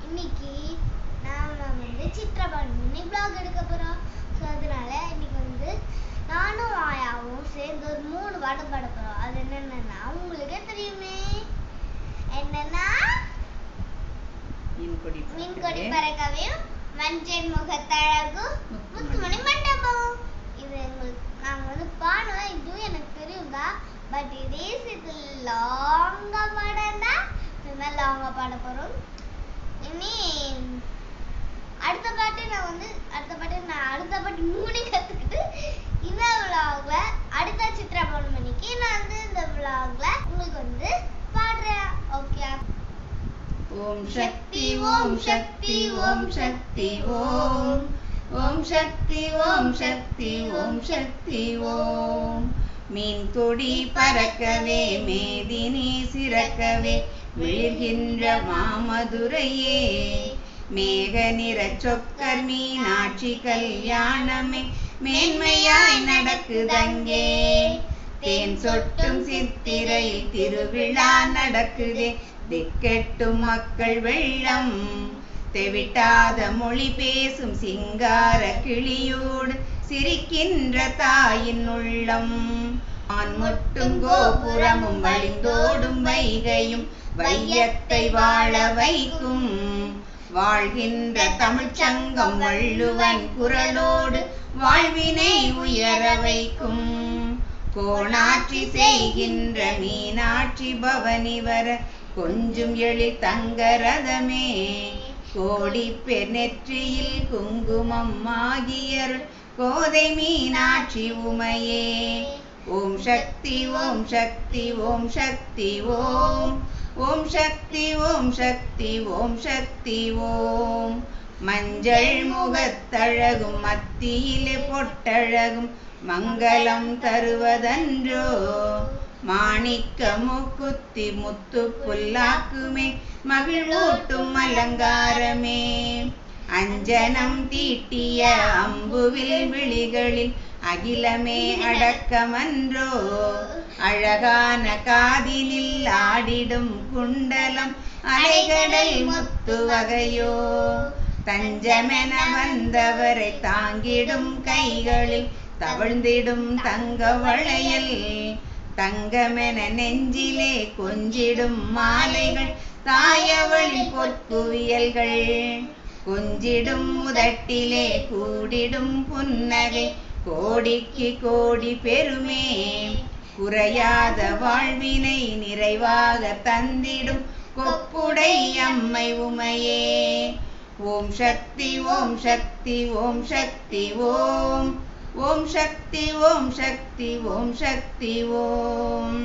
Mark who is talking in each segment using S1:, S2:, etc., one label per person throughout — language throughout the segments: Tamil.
S1: இன்னைக்கு நாம வந்து சித்திரபாணி பிளாக் எடுக்க போறோம் ஸோ அதனால இன்னைக்கு வந்து நானும் ஆயாவும் சேர்ந்து ஒரு மூணு பாடம் பாட போறோம் அது என்னென்னா உங்களுக்கே தெரியுமே என்னன்னா
S2: மீன்கொடி
S1: மீன்கொடி பறக்கவே மஞ்சள் முகத்தழகு முத்துமணி மண்டபம் இது எங்களுக்கு நாங்க வந்து பாடுவோம் இதுவும் எனக்கு தெரியும் தான் பட் இதே சேர்த்து லாங்கா பாடம் தான் இதுமாதிரி லாங்கா பாட போறோம் இனி அடுத்த பாட்டு நான் வந்து அடுத்த பாட்டு நான் அடுத்த பாட்டு மூணு கத்துக்கிட்டு இந்த விளாக்ல அடுத்த சித்ரா பௌர்ணமிக்கு நான் வந்து இந்த விளாக்ல உங்களுக்கு வந்து பாடுறேன் ஓகே
S2: ஓம் சக்தி ஓம் சக்தி ஓம் சக்தி ஓம் ஓம் சக்தி ஓம் சக்தி ஓம் சக்தி ஓம் மீன் கொடி பறக்கவே மேதினி சிறக்கவே விழுகின்ற மாமதுரையே மேக நிற சொக்கர் மீனாட்சி கல்யாணமே மேன்மையாய் நடக்குதங்கே தேன் சொட்டும் சித்திரையில் திருவிழா நடக்குதே திக்கெட்டும் மக்கள் வெள்ளம் தெவிட்டாத மொழி பேசும் சிங்கார கிளியோடு சிரிக்கின்ற தாயின் உள்ளம் ஆண் முட்டும் கோபுரமும் வழிந்தோடும் வைகையும் வையத்தை வாழ வைக்கும் வாழ்கின்ற தமிழ்ச் சங்கம் வள்ளுவன் குரலோடு வாழ்வினை உயர வைக்கும் கோணாட்சி செய்கின்ற மீனாட்சி பவனி வர கொஞ்சம் எழில் தங்க ரதமே கோடி பேர் நெற்றியில் குங்குமம் ஆகியர் கோதை மீனாட்சி உமையே ஓம் சக்தி ஓம் சக்தி ஓம் சக்தி ஓம் ஓம் சக்தி ஓம் சக்தி ஓம் சக்தி ஓம் மஞ்சள் முகத்தழகும் மத்தியிலே பொட்டழகும் மங்களம் தருவதன்றோ மாணிக்க மூக்குத்தி முத்து புல்லாக்குமே மகிழ்வூட்டும் அலங்காரமே அஞ்சனம் தீட்டிய அம்புவில் விழிகளில் அகிலமே அடக்கமன்றோ அழகான காதினில் ஆடிடும் குண்டலம் அலைகடல் முத்து வகையோ தஞ்சமென வந்தவரை தாங்கிடும் கைகளில் தவழ்ந்திடும் தங்க வளையல் தங்கமென நெஞ்சிலே கொஞ்சிடும் மாலைகள் தாயவழி பொற்குவியல்கள் கொஞ்சிடும் முதட்டிலே கூடிடும் புன்னகை கோடிக்கு கோடி பெருமே குறையாத வாழ்வினை நிறைவாக தந்திடும் கொப்புடை அம்மை உமையே ஓம் சக்தி ஓம் சக்தி ஓம் சக்தி ஓம் ஓம் சக்தி ஓம் சக்தி ஓம் சக்தி ஓம்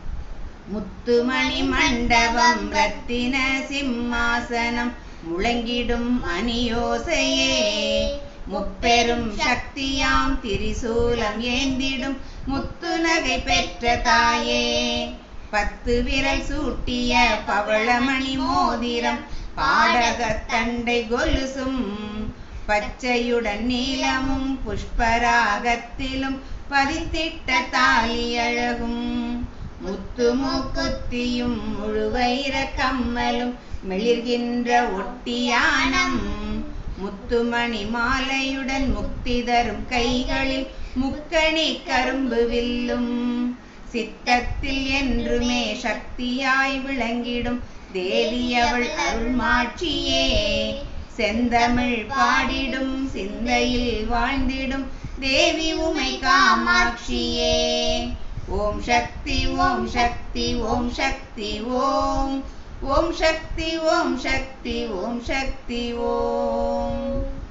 S2: முத்துமணி மண்டபம் ரத்தின சிம்மாசனம் முழங்கிடும் மணியோசையே முப்பெரும் சக்தியாம் திரிசூலம் ஏந்திடும் முத்து நகை பெற்ற தாயே பத்து விரல் சூட்டிய பவளமணி மோதிரம் பாடக தண்டை கொலுசும் பச்சையுடன் நீலமும் புஷ்பராகத்திலும் பதித்திட்ட தாலி அழகும் முத்து மூக்குத்தியும் முழுவைர கம்மலும் மிளிர்கின்ற ஒட்டியானம் முத்துமணி மாலையுடன் முக்தி தரும் கைகளில் முக்கணி கரும்பு வில்லும் சித்தத்தில் என்றுமே சக்தியாய் விளங்கிடும் தேவி அவள் அருள்மாட்சியே செந்தமிழ் பாடிடும் சிந்தையில் வாழ்ந்திடும் தேவி உமை காமாட்சியே ஓம் சக்தி ஓம் சக்தி ஓம் சக்தி ஓம் ஓம் சக்தி ஓம் சக்தி ஓம் சக்தி ஓம்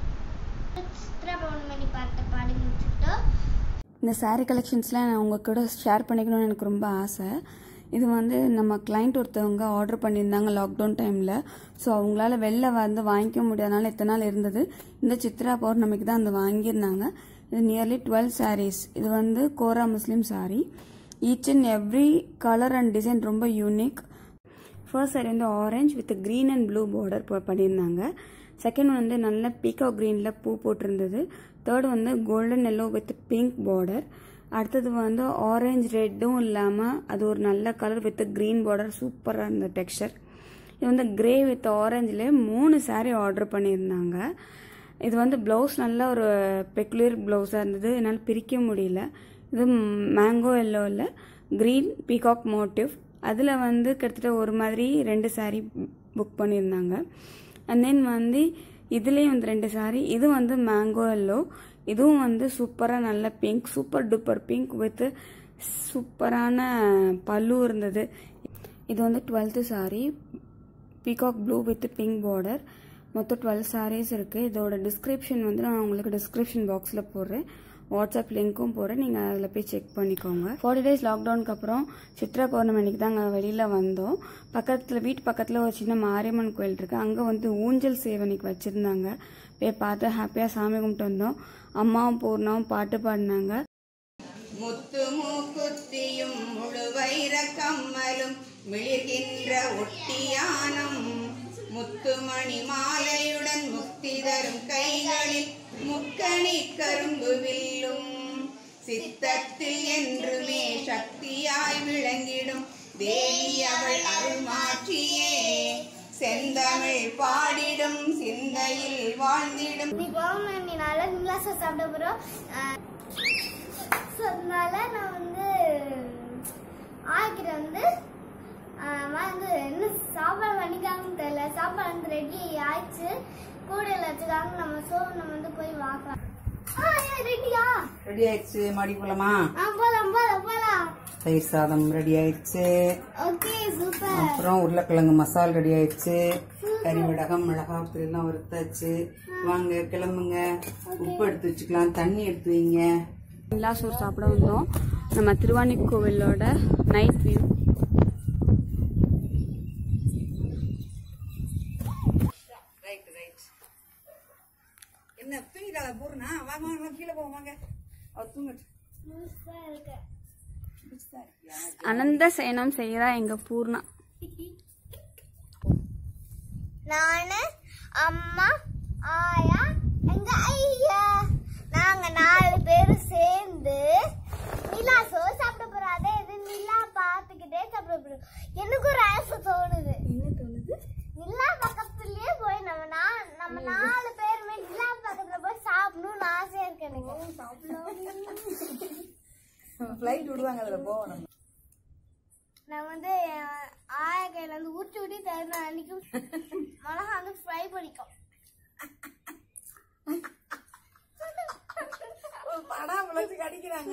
S1: சித்ரா பௌர்ணமி பாட்டை பாடி முடிச்சுட்டோம்
S3: இந்த saree கலெக்ஷன்ஸ்லாம் நான் உங்கள் கூட ஷேர் பண்ணிக்கணும்னு எனக்கு ரொம்ப ஆசை இது வந்து நம்ம கிளைண்ட் ஒருத்தவங்க ஆர்டர் பண்ணியிருந்தாங்க லாக்டவுன் டைமில் ஸோ அவங்களால வெளில வந்து வாங்கிக்க முடியாதனால இத்தனை நாள் இருந்தது இந்த சித்ரா பௌர்ணமிக்கு தான் அந்த வாங்கியிருந்தாங்க இது நியர்லி டுவெல் sarees இது வந்து Kora muslin saree each and every colour and design ரொம்ப யூனிக் ஃபர்ஸ்ட் saree வந்து orange with green and blue border பண்ணியிருந்தாங்க செகண்ட் வந்து நல்ல பீக்கா க்ரீனில் பூ போட்டிருந்தது தேர்ட் வந்து golden yellow with pink border அடுத்தது வந்து ஆரஞ்சு ரெட்டும் இல்லாமல் அது ஒரு நல்ல கலர் வித் க்ரீன் பார்டர் சூப்பராக இருந்த டெக்ஸ்சர் இது வந்து கிரே வித் ஆரஞ்சில் மூணு saree ஆர்டர் பண்ணியிருந்தாங்க இது வந்து ப்ளவுஸ் நல்ல ஒரு பெக்குலர் ப்ளவுஸாக இருந்தது என்னால் பிரிக்க முடியல இது மேங்கோ எல்லோவில் க்ரீன் பீகாக் மோட்டிவ் அதில் வந்து கிட்டத்தட்ட ஒரு மாதிரி ரெண்டு saree புக் பண்ணியிருந்தாங்க அண்ட் தென் வந்து இதுலேயும் வந்து ரெண்டு saree இது வந்து மேங்கோ எல்லோ இதுவும் வந்து சூப்பராக நல்ல pink super duper pink with சூப்பரான பல்லு இருந்தது இது வந்து twelfth saree peacock blue with pink border மொத்தம் டுவெல் sarees இருக்குது இதோட டிஸ்கிரிப்ஷன் வந்து நான் உங்களுக்கு டிஸ்கிரிப்ஷன் பாக்ஸில் போடுறேன் வாட்ஸ்அப் லிங்க்கும் போடுறேன் நீங்கள் அதில் போய் செக் பண்ணிக்கோங்க ஃபார்ட்டி டேஸ் லாக்டவுனுக்கு அப்புறம் சித்ரா பௌர்ணமிக்கு தான் அங்கே வெளியில் வந்தோம் பக்கத்தில் வீட்டு பக்கத்தில் ஒரு சின்ன மாரியம்மன் கோயில் இருக்குது அங்கே வந்து ஊஞ்சல் சேவனைக்கு வச்சுருந்தாங்க போய் பார்த்து ஹாப்பியாக சாமி கும்பிட்டு வந்தோம் அம்மாவும் பூர்ணாவும் பாட்டு பாடினாங்க
S2: முத்து மூக்குத்தியும் முழு வைர கம்மலும் மிளிர்கின்ற ஒட்டியானம் முத்துமணி மாலையுடன் முக்தி தரும் கைகளில் முக்கணி கரும்பு வில்லும் சித்தத்தில் என்றுமே சக்தியாய் விளங்கிடும் தேவி அவள் அருள்மாட்சியே செந்தமிழ் பாடிடும் சிந்தையில் வாழ்ந்திடும்
S1: இன்னைக்கு பௌர்ணமினால நிலாசா சாப்பிட போகிறோம் ஸோ அதனால நான் வந்து ஆகிட்ட வந்து ஆஹ் வந்து என்ன சாப்பாடு பண்ணிக்காங்கன்னு தெரியல சாப்பாடு வந்து ரெடி ஆயிடுச்சு கூடையில் வச்சுக்காங்க நம்ம சோ நம்ம வந்து போய் வாக்கலாம் ஆ ரெடியா
S2: ரெடி ஆயிடுச்சு மாடி போலாமா
S1: ஆ போலாம் போலாம் போலாம்
S2: தயிர் சாதம் ரெடி ஆயிடுச்சு
S1: ஓகே சூப்பர்
S2: அப்புறம் உருளைக்கிழங்கு மசால் ரெடி ஆயிடுச்சு கறி மிளகாய் மிளகாய் எல்லாம் வறுத்தாச்சு வாங்க கிளம்புங்க உப்பு எடுத்து வச்சுக்கலாம் தண்ணி எடுத்து வைங்க
S3: நிலாசோர் சாப்பிட வந்தோம் நம்ம திருவாணி கோவிலோட நைட் வியூ
S2: ரைட் ரைட் என்ன தூங்கிட்டாளா பூர்ணா வாங்க வாங்க கீழே போவோம் வாங்க அவ தூங்கட்டு
S1: இருக்கு
S3: அனந்த சயனம் செய்கிறா எங்க பூர்ணா
S1: நானு அம்மா ஆயா எங்க ஐயா நாங்க நாலு பேரும் சேர்ந்து நிலா சோறு சாப்பிட போறோம் அதே இது நிலா பார்த்துக்கிட்டே சாப்பிட போறோம் எனக்கு ஒரு ஆசை தோணுது என்ன தோணுது நிலா பக்கத்துலயே போய் நம்ம நா- நம்ம நாலு பேருமே நிலா பக்கத்துல போய் சாப்பிடணும்னு ஆசையா இருக்கு எனக்கு
S2: ஃப்ளைட் விடுவாங்க அதில் போவோம் நம்ம
S1: நான் வந்து என் ஆயா கையில வந்து ஊற்றி ஊட்டி தருவேன் அன்னைக்கு மிளகா வந்து ஃப்ரை பண்ணிக்கும்
S2: படம் விளைச்சு கடிக்கிறாங்க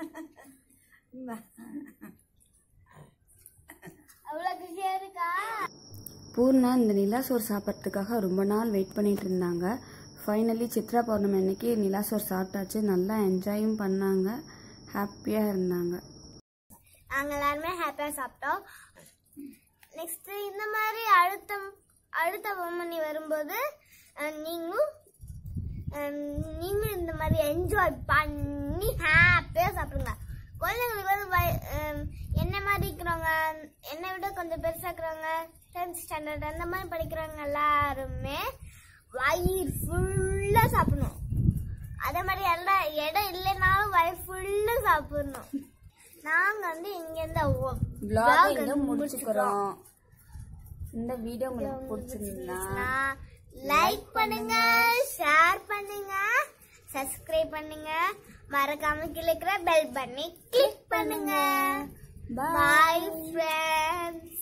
S1: அவ்வளவு குஷியா இருக்கா
S3: பூர்ணா இந்த நிலாசோர் சாப்பிட்றதுக்காக ரொம்ப நாள் வெயிட் பண்ணிட்டு இருந்தாங்க ஃபைனலி சித்ரா பௌர்ணமி அன்னைக்கு நிலாசோர் சாப்பிட்டாச்சு நல்லா என்ஜாயும் பண்ணாங்க ஹாப்பியாக இருந்தாங்க
S1: நாங்க எல்லாருமே ஹாப்பியா சாப்பிட்டோம் நெக்ஸ்ட் இந்த மாதிரி அடுத்த அடுத்த பொம்மணி வரும்போது அஹ், நீங்களும் அஹ், நீங்களும் இந்த மாதிரி என்ஜாய் பண்ணி ஹாப்பியா சாப்பிடுங்க குழந்தைங்களுக்கு வந்து வய- அஹ், என்ன மாதிரி இருக்கிறவங்க என்னை விட கொஞ்சம் பெருசா இருக்கிறவங்க டென்த் ஸ்டாண்டர்ட் அந்த மாதிரி படிக்கிறவங்க எல்லாருமே வயிறு ஃபுல்லா சாப்பிடணும் அதே மாதிரி எல்லா இடம் இல்லைனாலும் வயிறு ஃபுல்லா சாப்பிடணும் நாங்க வந்து இங்க இருந்து
S3: vlog இங்க முடிச்சுக்கிறோம் இந்த வீடியோ உங்களுக்கு பிடிச்சிருந்தா
S1: லைக் பண்ணுங்க ஷேர் பண்ணுங்க சப்ஸ்கிரைப் பண்ணுங்க மறக்காம கீழே இருக்கிற பெல் பண்ணி கிளிக் பண்ணுங்க
S3: Bye.
S1: Bye friends